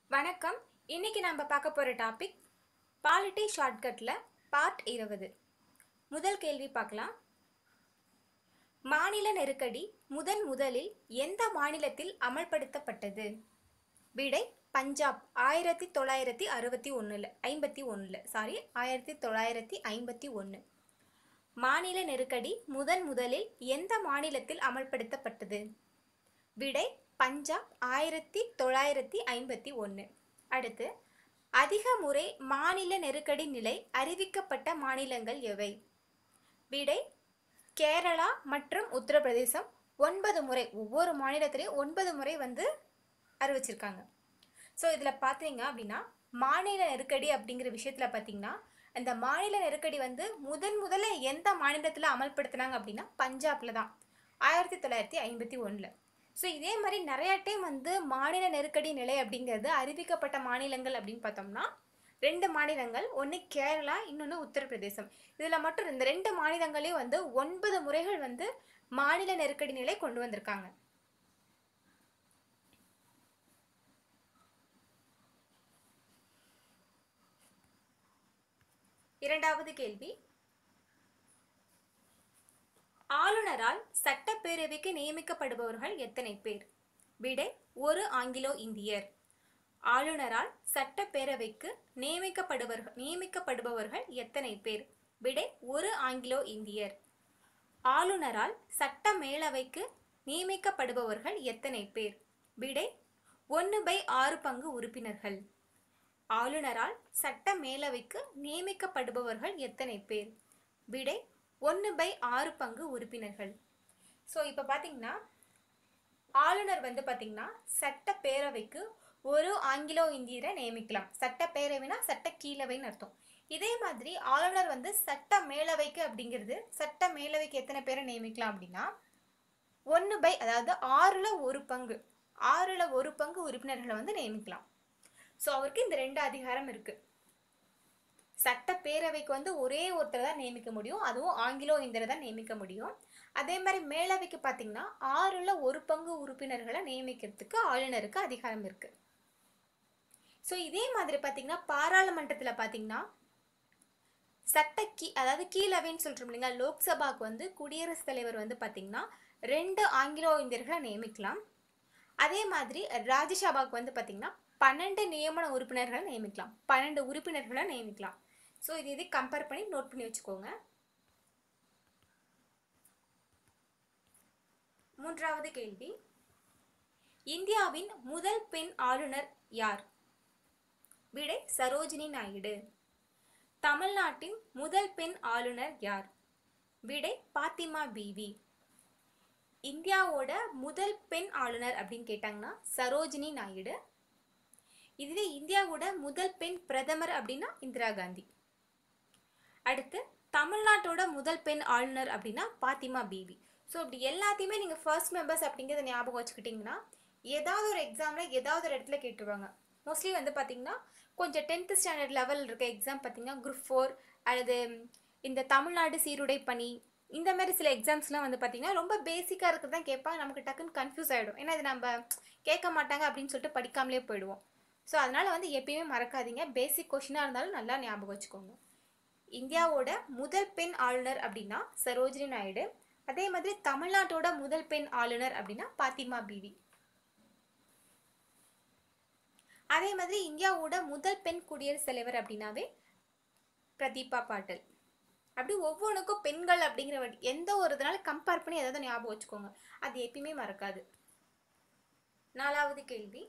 வணக்கம் இன்னைக்கு நம்ம பார்க்க போகிற டாபிக் பாலிட்டி ஷார்ட்கட்டில் பார்ட் இருபது முதல் கேள்வி பார்க்கலாம் மாநில நெருக்கடி முதன் முதலில் எந்த மாநிலத்தில் அமல்படுத்தப்பட்டது விடை பஞ்சாப் ஆயிரத்தி தொள்ளாயிரத்தி அறுபத்தி ஒன்றில் ஐம்பத்தி ஒன்றில் சாரி ஆயிரத்தி தொள்ளாயிரத்தி ஐம்பத்தி ஒன்று மாநில நெருக்கடி முதன் முதலில் எந்த மாநிலத்தில் அமல்படுத்தப்பட்டது விடை பஞ்சாப் ஆயிரத்தி தொள்ளாயிரத்தி ஐம்பத்தி ஒன்று அடுத்து அதிக முறை மாநில நெருக்கடி நிலை அறிவிக்கப்பட்ட மாநிலங்கள் எவை விடை கேரளா மற்றும் உத்தரப்பிரதேசம் ஒன்பது முறை ஒவ்வொரு மாநிலத்திலையும் ஒன்பது முறை வந்து அறிவிச்சிருக்காங்க ஸோ இதில் பார்த்தீங்க அப்படின்னா மாநில நெருக்கடி அப்படிங்கிற விஷயத்தில் பார்த்தீங்கன்னா அந்த மாநில நெருக்கடி வந்து முதன் முதல்ல எந்த மாநிலத்தில் அமல்படுத்தினாங்க அப்படின்னா பஞ்சாப்ல தான் ஆயிரத்தி தொள்ளாயிரத்தி ஐம்பத்தி ஒன்றில் ஸோ இதே மாதிரி நிறைய டைம் வந்து மாநில நெருக்கடி நிலை அப்படிங்கிறது அறிவிக்கப்பட்ட மாநிலங்கள் அப்படின்னு பார்த்தோம்னா ரெண்டு மாநிலங்கள் ஒன்று கேரளா இன்னொன்று உத்தரப்பிரதேசம் இதில் மட்டும் இந்த ரெண்டு மாநிலங்களையும் வந்து ஒன்பது முறைகள் வந்து மாநில நெருக்கடி நிலை கொண்டு வந்திருக்காங்க இரண்டாவது கேள்வி ஆளுநரால் சட்டப்பேரவைக்கு நியமிக்கப்படுபவர்கள் எத்தனை பேர் விடை ஒரு ஆங்கிலோ இந்தியர் ஆளுநரால் சட்டப்பேரவைக்கு நியமிக்கப்படுபவர்கள் நியமிக்கப்படுபவர்கள் எத்தனை பேர் விடை ஒரு ஆங்கிலோ இந்தியர் ஆளுநரால் சட்ட மேலவைக்கு நியமிக்கப்படுபவர்கள் எத்தனை பேர் விடை ஒன்று பை ஆறு பங்கு உறுப்பினர்கள் ஆளுநரால் சட்ட மேலவைக்கு நியமிக்கப்படுபவர்கள் எத்தனை பேர் விடை ஒன்று பை ஆறு பங்கு உறுப்பினர்கள் ஸோ இப்போ பார்த்தீங்கன்னா ஆளுநர் வந்து பார்த்தீங்கன்னா சட்டப்பேரவைக்கு ஒரு ஆங்கிலோ இந்தியரை நியமிக்கலாம் சட்டப்பேரவைனா சட்ட கீழவைன்னு அர்த்தம் இதே மாதிரி ஆளுநர் வந்து சட்ட மேலவைக்கு அப்படிங்கிறது சட்ட மேலவைக்கு எத்தனை பேரை நியமிக்கலாம் அப்படின்னா ஒன்று பை அதாவது ஆறில் ஒரு பங்கு ஆறில் ஒரு பங்கு உறுப்பினர்களை வந்து நியமிக்கலாம் ஸோ அவருக்கு இந்த ரெண்டு அதிகாரம் இருக்கு சட்டப்பேரவைக்கு வந்து ஒரே ஒருத்தர் தான் நியமிக்க முடியும் அதுவும் ஆங்கிலோ இந்தியரை தான் நியமிக்க முடியும் அதே மாதிரி மேலவைக்கு பார்த்தீங்கன்னா ஆறில் ஒரு பங்கு உறுப்பினர்களை நியமிக்கிறதுக்கு ஆளுநருக்கு அதிகாரம் இருக்கு ஸோ இதே மாதிரி பார்த்தீங்கன்னா பாராளுமன்றத்தில் பார்த்தீங்கன்னா சட்ட கீ அதாவது கீழவைன்னு சொல்கிறோம் இல்லைங்க லோக்சபாக்கு வந்து குடியரசுத் தலைவர் வந்து பார்த்தீங்கன்னா ரெண்டு ஆங்கிலோ இந்தியர்களை நியமிக்கலாம் அதே மாதிரி ராஜ்யசபாவுக்கு வந்து பார்த்தீங்கன்னா பன்னெண்டு நியமன உறுப்பினர்களை நியமிக்கலாம் பன்னெண்டு உறுப்பினர்களை நியமிக்கலாம் ஸோ இது இது கம்பேர் பண்ணி நோட் பண்ணி வச்சுக்கோங்க மூன்றாவது கேள்வி இந்தியாவின் முதல் பெண் ஆளுநர் யார் விடை சரோஜினி நாயுடு தமிழ்நாட்டின் முதல் பெண் ஆளுநர் யார் விடை பாத்திமா பிவி இந்தியாவோட முதல் பெண் ஆளுநர் அப்படின்னு கேட்டாங்கன்னா சரோஜினி நாயுடு இதுவே இந்தியாவோட முதல் பெண் பிரதமர் அப்படின்னா இந்திரா காந்தி அடுத்து தமிழ்நாட்டோட முதல் பெண் ஆளுநர் அப்படின்னா பாத்திமா பிவி ஸோ இப்படி எல்லாத்தையுமே நீங்கள் ஃபர்ஸ்ட் மெம்பர்ஸ் அப்படிங்கிறத ஞாபகம் வச்சுக்கிட்டிங்கன்னா ஏதாவது ஒரு எக்ஸாமில் ஏதாவது ஒரு இடத்துல கேட்டுருவாங்க மோஸ்ட்லி வந்து பார்த்தீங்கன்னா கொஞ்சம் டென்த்து ஸ்டாண்டர்ட் லெவல் இருக்க எக்ஸாம் பார்த்தீங்கன்னா குரூப் ஃபோர் அல்லது இந்த தமிழ்நாடு சீருடை பணி இந்த மாதிரி சில எக்ஸாம்ஸ்லாம் வந்து பார்த்தீங்கன்னா ரொம்ப பேசிக்காக இருக்கிறது தான் கேட்பாங்க நமக்கு டக்குன்னு கன்ஃபியூஸ் ஆகிடும் ஏன்னா இது நம்ம கேட்க மாட்டாங்க அப்படின்னு சொல்லிட்டு படிக்காமலே போயிடுவோம் ஸோ அதனால் வந்து எப்பயுமே மறக்காதீங்க பேசிக் கொஷினாக இருந்தாலும் நல்லா ஞாபகம் வச்சுக்கோங்க இந்தியாவோட முதல் பெண் ஆளுநர் அப்படின்னா சரோஜினி நாயுடு அதே மாதிரி தமிழ்நாட்டோட முதல் பெண் ஆளுநர் அப்படின்னா பாத்திமா பிவி அதே மாதிரி இந்தியாவோட முதல் பெண் குடியரசுத் தலைவர் அப்படின்னாவே பிரதீபா பாட்டல் அப்படி ஒவ்வொன்றுக்கும் பெண்கள் அப்படிங்கிற வழி- எந்த ஒரு இதனால கம்பேர் பண்ணி எதாவது ஞாபகம் வச்சுக்கோங்க அது எப்பயுமே மறக்காது நாலாவது கேள்வி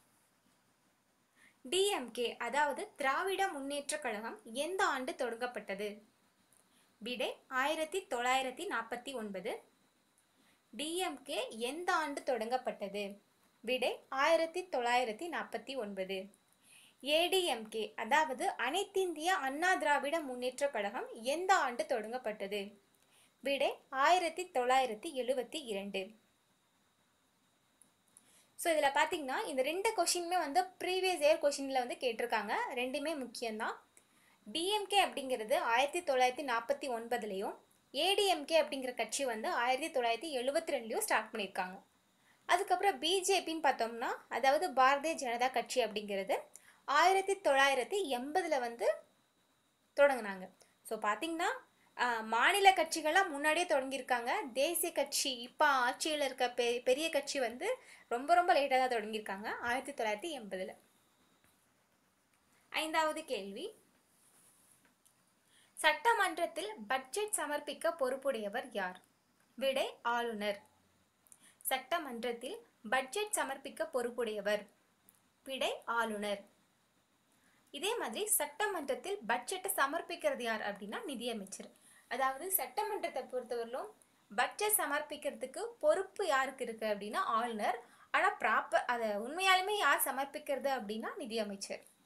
டிஎம்கே அதாவது திராவிட முன்னேற்ற கழகம் எந்த ஆண்டு தொடங்கப்பட்டது விடை ஆயிரத்தி தொள்ளாயிரத்தி நாற்பத்தி ஒன்பது டிஎம்கே எந்த ஆண்டு தொடங்கப்பட்டது விடை ஆயிரத்தி தொள்ளாயிரத்தி நாற்பத்தி ஒன்பது ஏடிஎம்கே அதாவது அனைத்திந்திய அண்ணா திராவிட முன்னேற்ற கழகம் எந்த ஆண்டு தொடங்கப்பட்டது விடை ஆயிரத்தி தொள்ளாயிரத்தி எழுவத்தி இரண்டு ஸோ இதில் பார்த்தீங்கன்னா இந்த ரெண்டு கொஷினுமே வந்து ப்ரீவியஸ் இயர் கொஷினில் வந்து கேட்டிருக்காங்க ரெண்டுமே முக்கியம்தான் டிஎம்கே அப்படிங்கிறது ஆயிரத்தி தொள்ளாயிரத்தி நாற்பத்தி ஒன்பதுலேயும் ஏடிஎம்கே அப்படிங்கிற கட்சி வந்து ஆயிரத்தி தொள்ளாயிரத்தி எழுபத்தி ரெண்டுலையும் ஸ்டார்ட் பண்ணியிருக்காங்க அதுக்கப்புறம் பிஜேபின்னு பார்த்தோம்னா அதாவது பாரதிய ஜனதா கட்சி அப்படிங்கிறது ஆயிரத்தி தொள்ளாயிரத்தி எண்பதில் வந்து தொடங்கினாங்க ஸோ பார்த்தீங்கன்னா ஆஹ், மாநில கட்சிகள்லாம் முன்னாடியே தொடங்கியிருக்காங்க தேசிய கட்சி இப்போ ஆட்சியில் இருக்க பெ பெரிய கட்சி வந்து ரொம்ப ரொம்ப லேட்டாக தான் தொடங்கியிருக்காங்க ஆயிரத்தி தொள்ளாயிரத்தி எண்பதில் ஐந்தாவது கேள்வி சட்டமன்றத்தில் பட்ஜெட் சமர்ப்பிக்க பொறுப்புடையவர் யார் விடை ஆளுநர் சட்டமன்றத்தில் பட்ஜெட் சமர்ப்பிக்க பொறுப்புடையவர் விடை ஆளுநர் இதே மாதிரி சட்டமன்றத்தில் பட்ஜெட்டை சமர்ப்பிக்கிறது யார் அப்படின்னா நிதியமைச்சர் அதாவது சட்டமன்றத்தை பொறுத்தவரையிலும் பட்ஜெட் சமர்ப்பிக்கிறதுக்கு பொறுப்பு யாருக்கு இருக்கு அப்படின்னா ஆளுநர் ஆனால் ப்ராப்பர் அதை உண்மையாலுமே யார் சமர்ப்பிக்கிறது அப்படின்னா நிதியமைச்சர்